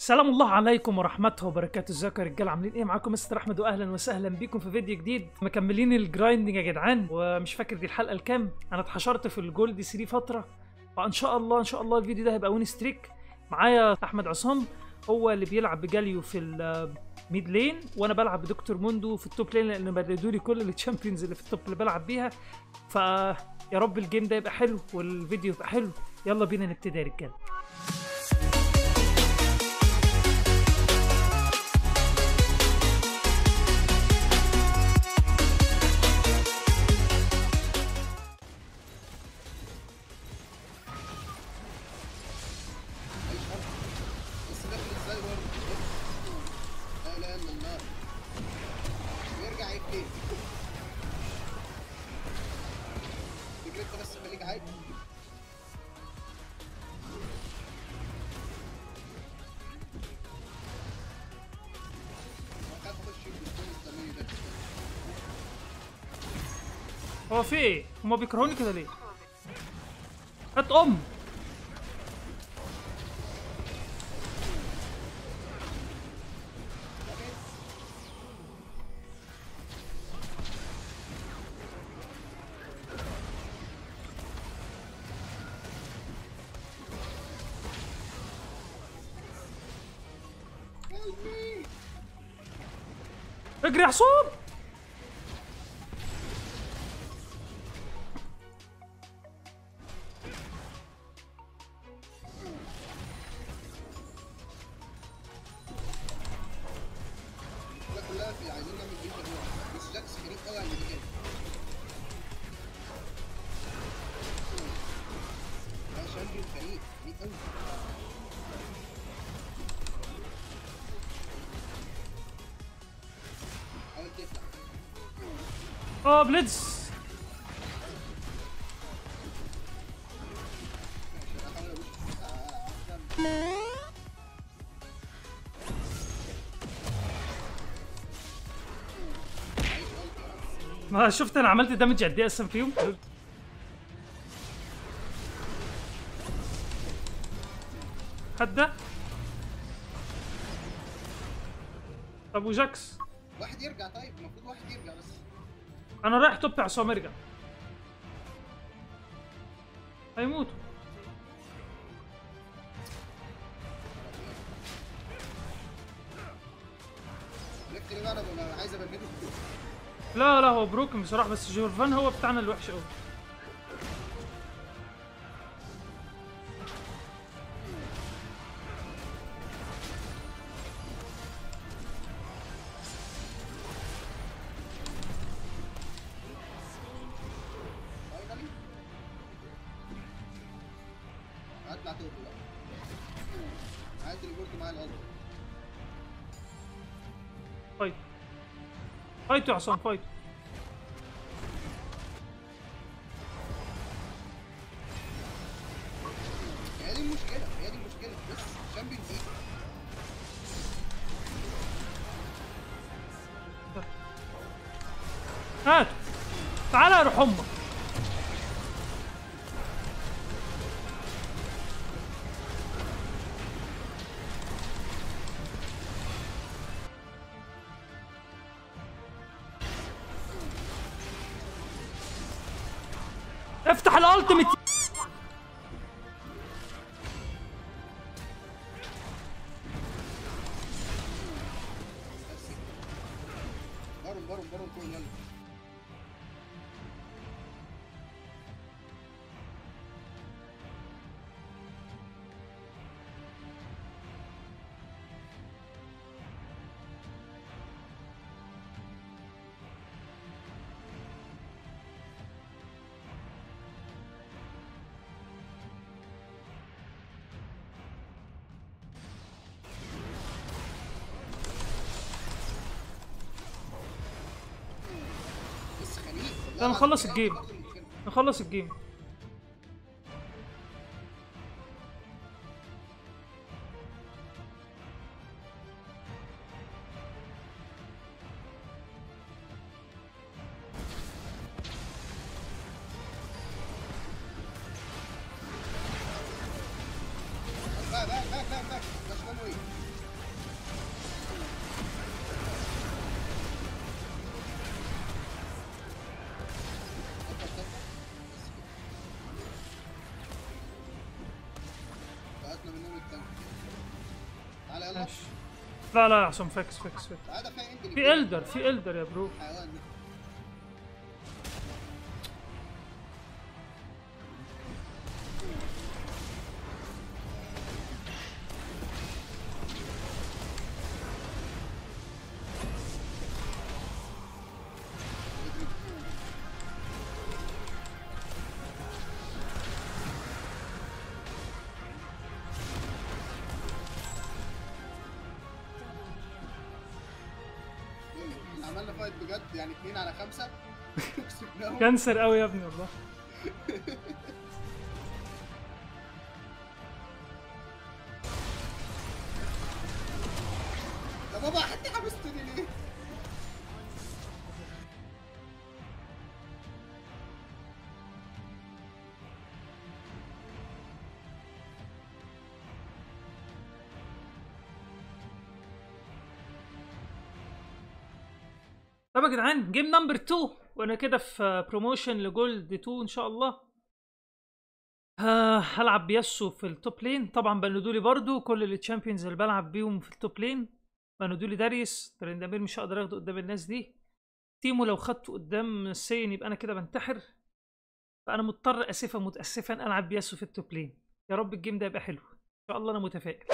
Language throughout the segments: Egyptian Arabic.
سلام الله عليكم ورحمته وبركاته ازيكم يا رجاله عاملين ايه معاكم مستر احمد واهلا وسهلا بيكم في فيديو جديد مكملين الجرايندنج يا جدعان ومش فاكر دي الحلقه الكام انا اتحشرت في الجولد 3 فتره فان شاء الله ان شاء الله الفيديو ده هيبقى وين ستريك معايا احمد عصام هو اللي بيلعب بجاليو في الميد لين وانا بلعب بدكتور موندو في التوب لين لان بدلوا لي كل التشامبيونز اللي في التوب اللي بلعب بيها ف يا رب الجيم ده يبقى حلو والفيديو يبقى حلو يلا بينا نبتدي يا رجاله بس داخل ازاي برضه لا اله الا الله ويرجع يبكي تجري انت بس خليك عادي خاف اخش الدكتور الاسلامي ده هو في ايه؟ هما بيكرهوني كده ليه؟ هات ام اجري يا حصان لا كلها في عايزين نعمل فيديو هو بس جاكس خريف قوي على اللي كده لا شامبيون فريق فريق قوي حاول تطلع اه بليدز ماشي انا هحاول ابص آه، آه، عايز ألقى. ما شفت انا عملت دامج قد ايه اصلا فيهم خد ده طب وجاكس واحد يرجع طيب المفروض واحد يرجع بس انا رايح توب عصام ارجع هيموتوا لفت ليه بقى انا ببقى عايز ابرجله لا لا هو بروكن بصراحه بس جورفان هو بتاعنا الوحش قوي فاينلي هطلع توب بقى عايز تليبورت معايا الارض فايت فايت يا عصام فايت هي دي المشكله هي دي المشكله بص شامبيون دي هات تعالى يا روح امك افتح الالتيميت بارون بارون بارون كون يلا بس خليك لا، نخلص الجيم. نخلص الجيم باك باك باك باك باك ده شمال وين لا ماشي لا لا يا عصام فيكس فيكس فيكس هذا في عندي في الدر في الدر يا برو حيوان ده. احنا عملنا فايت بجد يعني اتنين على خمسة كسبناهم كانسر قوي يا ابني والله يا بابا حتى حبستني ليه؟ طب يا جدعان جيم نمبر 2 وانا كده في بروموشن لجولد 2 ان شاء الله آه هلعب بياسو في التوب لين طبعا بنودولي برضو كل التشامبيونز اللي بلعب بيهم في التوب لين بنودولي داريس ترندامير مش هقدر اخده قدام الناس دي تيمو لو خدته قدام السين يبقى انا كده بنتحر فانا مضطر اسفا متاسفا العب بياسو في التوب لين يا رب الجيم ده يبقى حلو ان شاء الله انا متفائل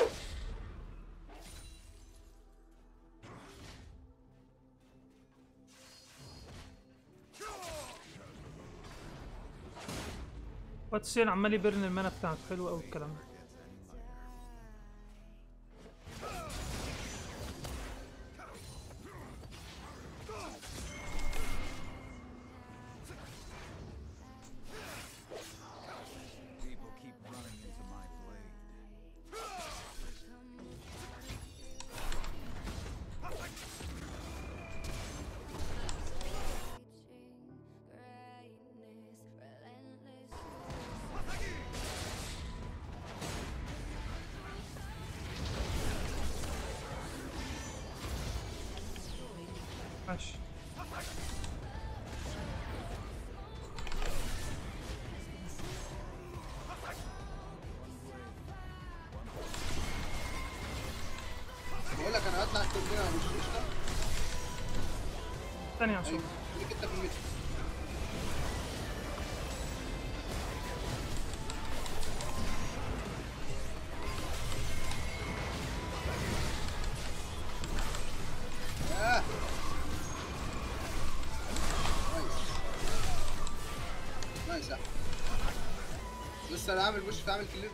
واتسين عمال يبرن المانا بتاعته حلو قوي الكلام ده People keep running into my blade. ماشي بقول لك انا هطلع التورنير على مش قشطة ثانية عشان ايوه خليك انت في الميدل آه. نايس نايس يا أحمد. لسه انا عامل بوش عامل كلير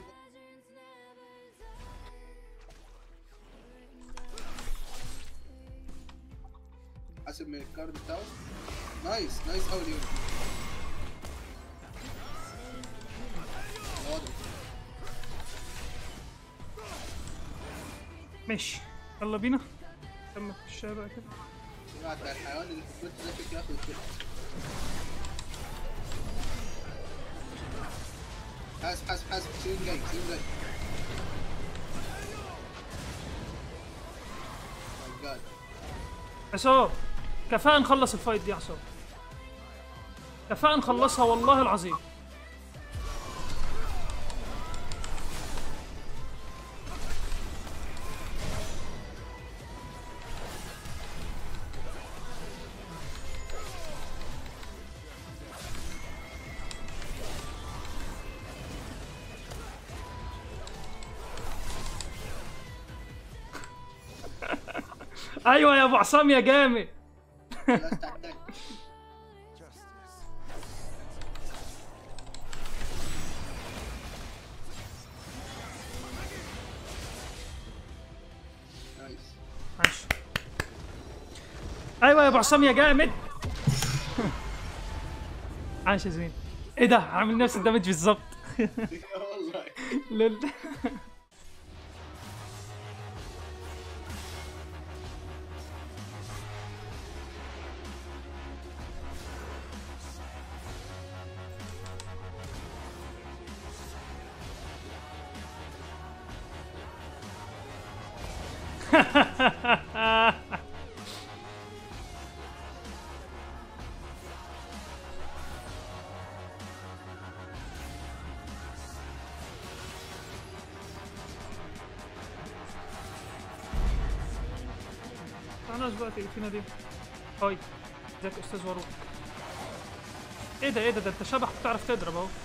حاسب من الكارد بتاعه نايس نايس قوي اليورو واضح ماشي يلا بينا كمل في الشارع بقى كده بعد الحيوان اللي في الكويت ده شكله ياخد الكل حاسب حاسب حاسب سيرين جاي سيرين جاي ماي جاد عصام كفاءة نخلص الفايت دي يا عصام كفاءة نخلصها والله العظيم ايوه يا ابو عصام يا جامد لاست اتاك نايس ماشي ايوه يا ابو عصام يا جامد عاش يا زين ايه ده عامل نفس الدمج بالظبط والله لل انا بقى تقفينا دي هاي ازيك يا استاذ وروك ايه ده ايه ده ده انت شبح بتعرف تضرب اهو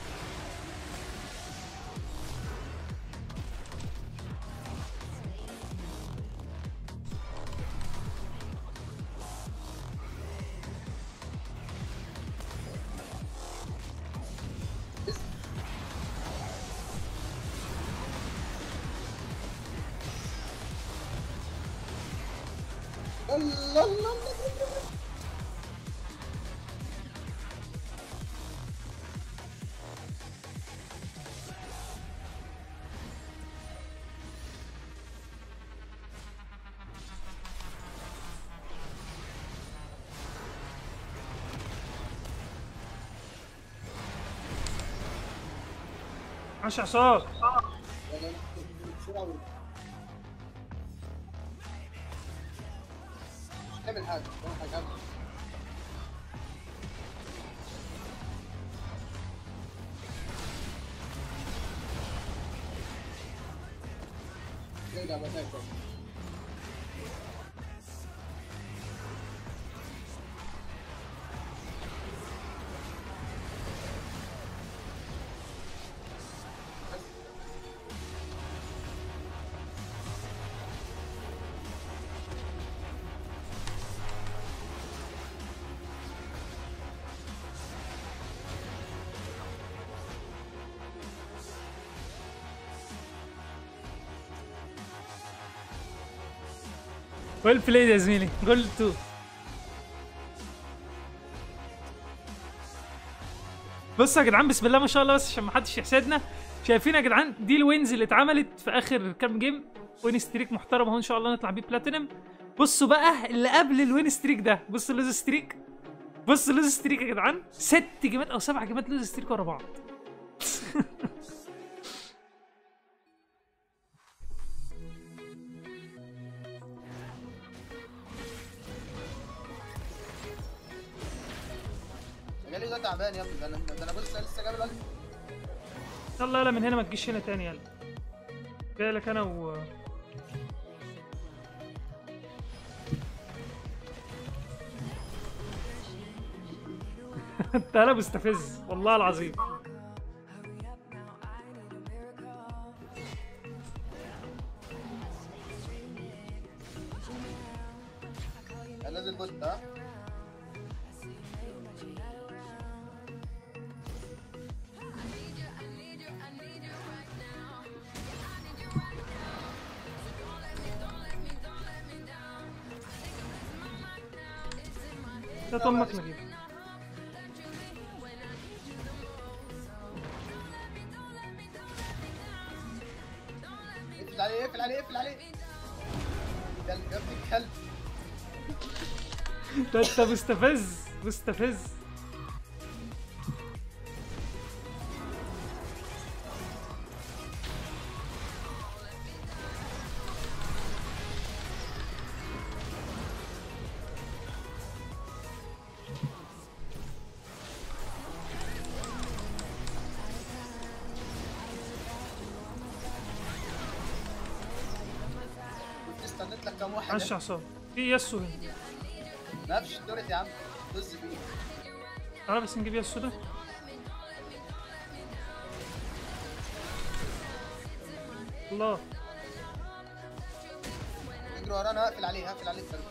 الله الله الله عاش يا عصام لا لا لا بسرعة وال- مش هتعمل حاجة ولا حاجة أبدا. نرجع بقى تاني. ويل بلايد يا زميلي جول 2 بصوا يا جدعان بسم الله ما شاء الله بس عشان ما حدش يحسدنا شايفين يا جدعان دي الوينز اللي اتعملت في اخر كام جيم وين ستريك محترم اهو ان شاء الله نطلع بيه بلاتينم بصوا بقى اللي قبل الوين ستريك ده بصوا اللوز ستريك بصوا اللوز ستريك يا جدعان ست جيمات او سبع جيمات لوز ستريك ورا بعض جالي ده تعبان يا ابني ده انا ده انا بص لسه جايب الألف. يلا يلا من هنا ما تجيش هنا تاني يلا جاي لك انا و انت انا مستفز والله العظيم انا نازل بوست ها ده طمك نجيب اقفل عليه اقفل عليه اقفل عليه كلب يا ابني الكلب ده انت مستفز مستفز كنت استنيت لك كام واحد عاش يا عصام في ياسو هنا نفس التورت يا عم طز فيه تعالى بس نجيب ياسو ده الله اجري ورانا اقفل عليه اقفل عليه الكلب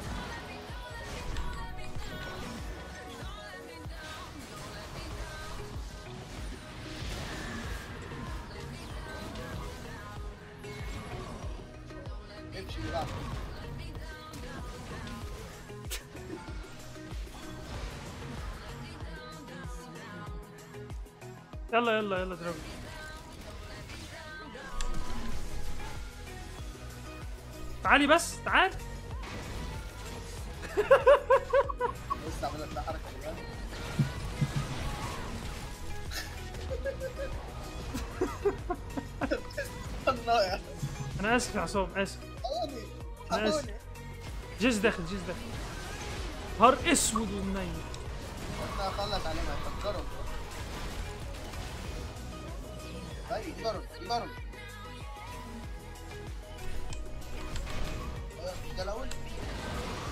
امشي بقى يلا يلا يلا اضرب تعالي بس تعال بص عمال لك حركه كده الله يا انا اسف يا عصام اسف حقوني أنا آسف. حقوني جيز داخل جيز داخل نهار اسود والنيل قلنا اخلص عليهم هيفكروا هاي يجرب يجرب ده الاول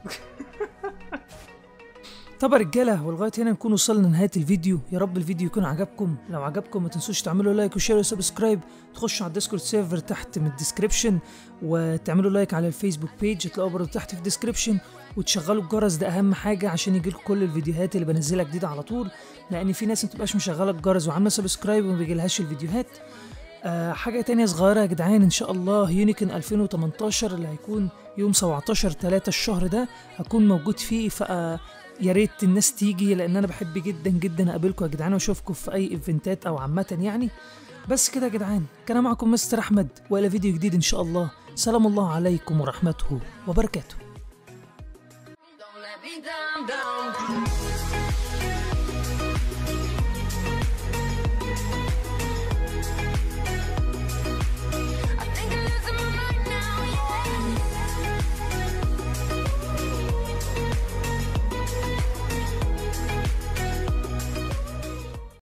طب يا رجاله ولغايه هنا نكون وصلنا لنهايه الفيديو يا رب الفيديو يكون عجبكم لو عجبكم ما تنسوش تعملوا لايك وشير وسبسكرايب تخشوا على الديسكورد سيرفر تحت من الديسكريبشن وتعملوا لايك على الفيسبوك بيج هتلاقوه برضه تحت في الديسكريبشن وتشغلوا الجرس ده اهم حاجه عشان يجيلكم كل الفيديوهات اللي بنزلها جديده على طول لان في ناس ما بتبقاش مشغله الجرس وعامله سبسكرايب وما بيجيلهاش الفيديوهات آه حاجة تانية صغيرة يا جدعان إن شاء الله يونيكن 2018 اللي هيكون يوم 17 3 الشهر ده هكون موجود فيه ف يا ريت الناس تيجي لأن أنا بحب جدا جدا أقابلكم يا جدعان وأشوفكم في أي إيفنتات أو عامة يعني بس كده يا جدعان كان معكم مستر أحمد وإلى فيديو جديد إن شاء الله سلام الله عليكم ورحمته وبركاته Don't let me down, down.